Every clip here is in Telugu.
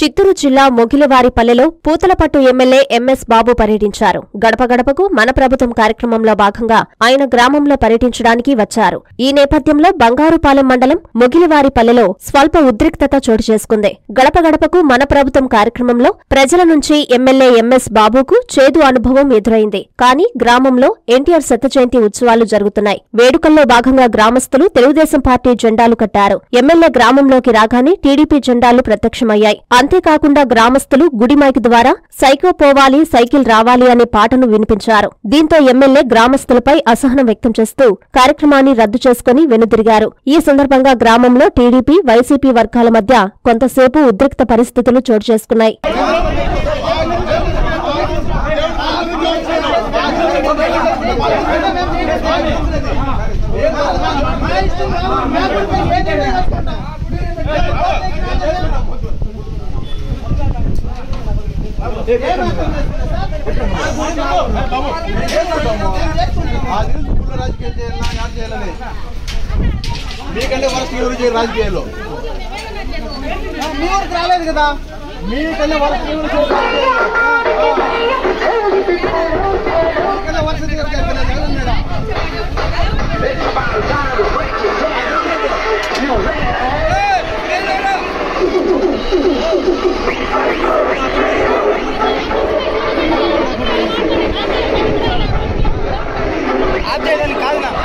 చిత్తూరు జిల్లా మొగిలివారిపల్లెలో పూతలపట్టు ఎమ్మెల్యే ఎంఎస్ బాబు పర్యటించారు గడప గడపకు మన ప్రభుత్వం కార్యక్రమంలో భాగంగా ఆయన గ్రామంలో పర్యటించడానికి వచ్చారు ఈ నేపథ్యంలో బంగారుపాలెం మండలం మొగిలివారిపల్లెలో స్వల్ప ఉద్రిక్తత చోటు చేసుకుంది గడప గడపకు మన ప్రభుత్వం కార్యక్రమంలో ప్రజల నుంచి ఎమ్మెల్యే ఎంఎస్ బాబుకు చేదు అనుభవం ఎదురైంది కానీ గ్రామంలో ఎన్టీఆర్ శత జయంతి ఉత్సవాలు జరుగుతున్నాయి వేడుకల్లో భాగంగా గ్రామస్తులు తెలుగుదేశం పార్టీ జెండాలు కట్టారు ఎమ్మెల్యే గ్రామంలోకి రాగానే టీడీపీ జెండాలు ప్రత్యక్షమయ్యాయి అంతేకాకుండా గ్రామస్తులు గుడి మైక్ ద్వారా సైకో పోవాలి సైకిల్ రావాలి అనే పాటను వినిపించారు దీంతో ఎమ్మెల్యే గ్రామస్తులపై అసహనం వ్యక్తం చేస్తూ కార్యక్రమాన్ని రద్దు చేసుకుని వెనుదిరిగారు ఈ సందర్భంగా గ్రామంలో టీడీపీ వైసీపీ వర్గాల మధ్య కొంతసేపు ఉద్రిక్త పరిస్థితులు చోటు చేసుకున్నాయి ఆ తెలుసు ఊళ్ళో రాజకీయాలు చేయాలన్నా యాడ్ చేయాలని మీకంటే వరస్ట్ ఎవరు చేయరు రాజకీయాల్లో మీ వరకు రాలేదు కదా మీకంటే వరస్ట్ ఎవరు చేయరు రాజకీయాల్లో. మీకన్నా వరస్ట్ ఎవరు చేయరు కదా, జగన్ మేడం. ఆప్ చేయడానికి కాదు నా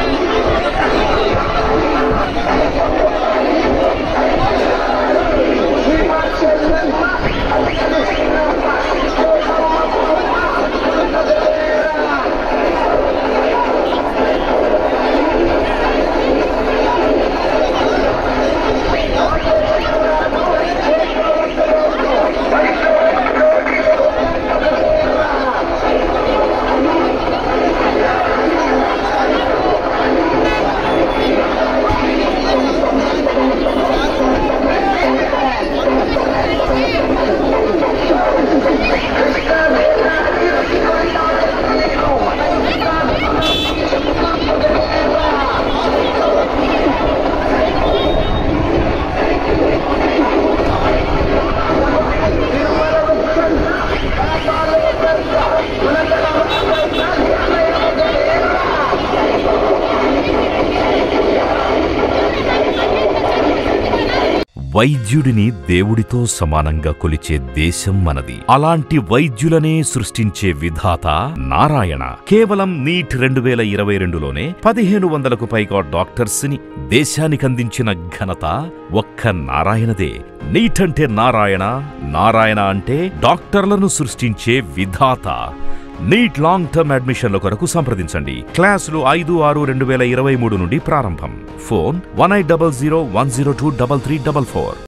వైద్యుడిని దేవుడితో సమానంగా కొలిచే దేశం మనది అలాంటి వైద్యులనే సృష్టించే విధాత నారాయణ కేవలం నీట్ రెండు వేల ఇరవై రెండులోనే పదిహేను వందలకు పైగా డాక్టర్స్ ని దేశానికందించిన ఘనత ఒక్క నారాయణదే నీట్ అంటే నారాయణ నారాయణ అంటే డాక్టర్లను సృష్టించే విధాత నీట్ లాంగ్ టర్మ్ అడ్మిషన్ల కొరకు సంప్రదించండి క్లాసులు ఐదు ఆరు రెండు వేల ఇరవై మూడు నుండి ప్రారంభం phone one eight double zero one zero two double three double four